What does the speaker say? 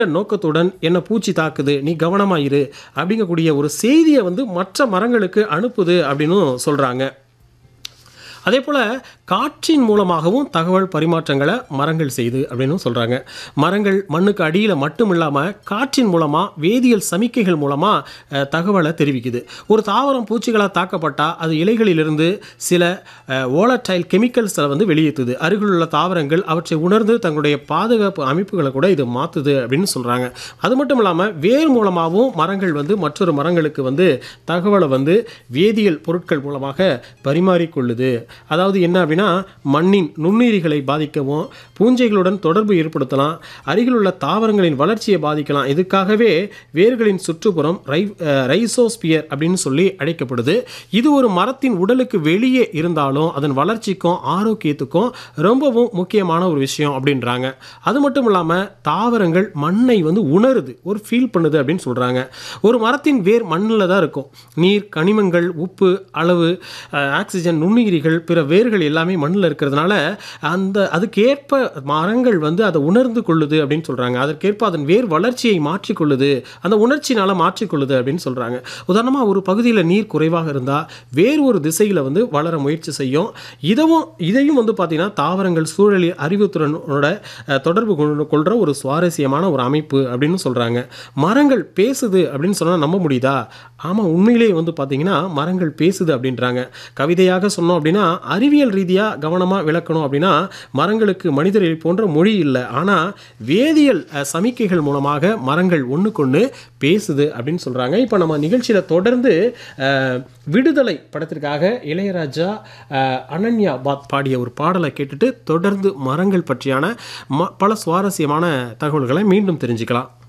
நோக்கத்துடன் என்ன பூச்சி தாக்குது நீ கவனமா இரு அப்படிங்கக்கூடிய ஒரு செய்தியை வந்து மற்ற மரங்களுக்கு அனுப்புது அப்படின்னு சொல்றாங்க அதே போல் காற்றின் மூலமாகவும் தகவல் பரிமாற்றங்களை மரங்கள் செய்யுது அப்படின்னு சொல்கிறாங்க மரங்கள் மண்ணுக்கு அடியில் மட்டும் இல்லாமல் காற்றின் மூலமாக வேதியியல் சமிக்கைகள் மூலமாக தகவலை தெரிவிக்குது ஒரு தாவரம் பூச்சிகளால் தாக்கப்பட்டால் அது இலைகளிலிருந்து சில ஓலடைல் கெமிக்கல்ஸை வந்து வெளியேற்றுது அருகில் உள்ள தாவரங்கள் அவற்றை உணர்ந்து தங்களுடைய பாதுகாப்பு அமைப்புகளை கூட இது மாற்றுது அப்படின்னு சொல்கிறாங்க அது மட்டும் இல்லாமல் வேர் மூலமாகவும் மரங்கள் வந்து மற்றொரு மரங்களுக்கு வந்து தகவலை வந்து வேதியியல் பொருட்கள் மூலமாக பரிமாறிக்கொள்ளுது அதாவது என்ன அப்படின்னா மண்ணின் நுண்ணுயிரிகளை பாதிக்கவும் பூஞ்சைகளுடன் தொடர்பு ஏற்படுத்தலாம் அருகில் உள்ள தாவரங்களின் வளர்ச்சியை பாதிக்கலாம் இதுக்காகவே வேர்களின் சுற்றுப்புறம் ரை அஹ், ரைசோஸ்பியர் அப்படின்னு சொல்லி அழைக்கப்படுது இது ஒரு மரத்தின் உடலுக்கு வெளியே இருந்தாலும் அதன் வளர்ச்சிக்கும் ஆரோக்கியத்துக்கும் ரொம்பவும் முக்கியமான ஒரு விஷயம் அப்படின்றாங்க அது மட்டும் இல்லாமல் தாவரங்கள் மண்ணை வந்து உணருது ஒரு ஃபீல் பண்ணுது அப்படின்னு சொல்கிறாங்க ஒரு மரத்தின் வேர் மண்ணில் தான் இருக்கும் நீர் கனிமங்கள் உப்பு அளவு அஹ், ஆக்சிஜன் நுண்ணுயிரிகள் பிற வேர்கள் எல்லாமே மண்ணில் இருக்கிறதுனால அந்த அதுக்கேற்ப மரங்கள் வந்து அதை உணர்ந்து கொள்ளுது அப்படின்னு சொல்கிறாங்க அதற்கேற்ப அதன் வேர் வளர்ச்சியை மாற்றிக்கொள்ளுது அந்த உணர்ச்சினால மாற்றிக்கொள்ளுது அப்படின்னு சொல்கிறாங்க உதாரணமாக ஒரு பகுதியில் நீர் குறைவாக இருந்தால் வேறு ஒரு திசையில் வந்து வளர முயற்சி செய்யும் இதவும் இதையும் வந்து பார்த்திங்கன்னா தாவரங்கள் சூழலில் அறிவுத்திறனோட அஹ், தொடர்பு கொள் கொள்கிற ஒரு சுவாரஸ்யமான ஒரு அமைப்பு அப்படின்னு சொல்கிறாங்க மரங்கள் பேசுது அப்படின்னு சொன்னால் நம்ப முடியுதா ஆமாம் உண்மையிலேயே வந்து பார்த்தீங்கன்னா மரங்கள் பேசுது அப்படின்றாங்க கவிதையாக சொன்னோம் அப்படின்னா அறிவியல் ரீதியாக கவனமாக விளக்கணும் அப்படின்னா மரங்களுக்கு மனிதரை போன்ற மொழி இல்லை ஆனால் வேதியியல் அஹ், சமிக்கைகள் மூலமாக மரங்கள் ஒன்றுக்கொன்று பேசுது அப்படின்னு சொல்கிறாங்க இப்போ நம்ம நிகழ்ச்சியில் தொடர்ந்து அஹ், விடுதலை படத்திற்காக இளையராஜா அஹ், அனன்யா பாத் பாடிய ஒரு பாடலை கேட்டுட்டு தொடர்ந்து மரங்கள் பற்றியான ம பல சுவாரஸ்யமான தகவல்களை மீண்டும் தெரிஞ்சுக்கலாம்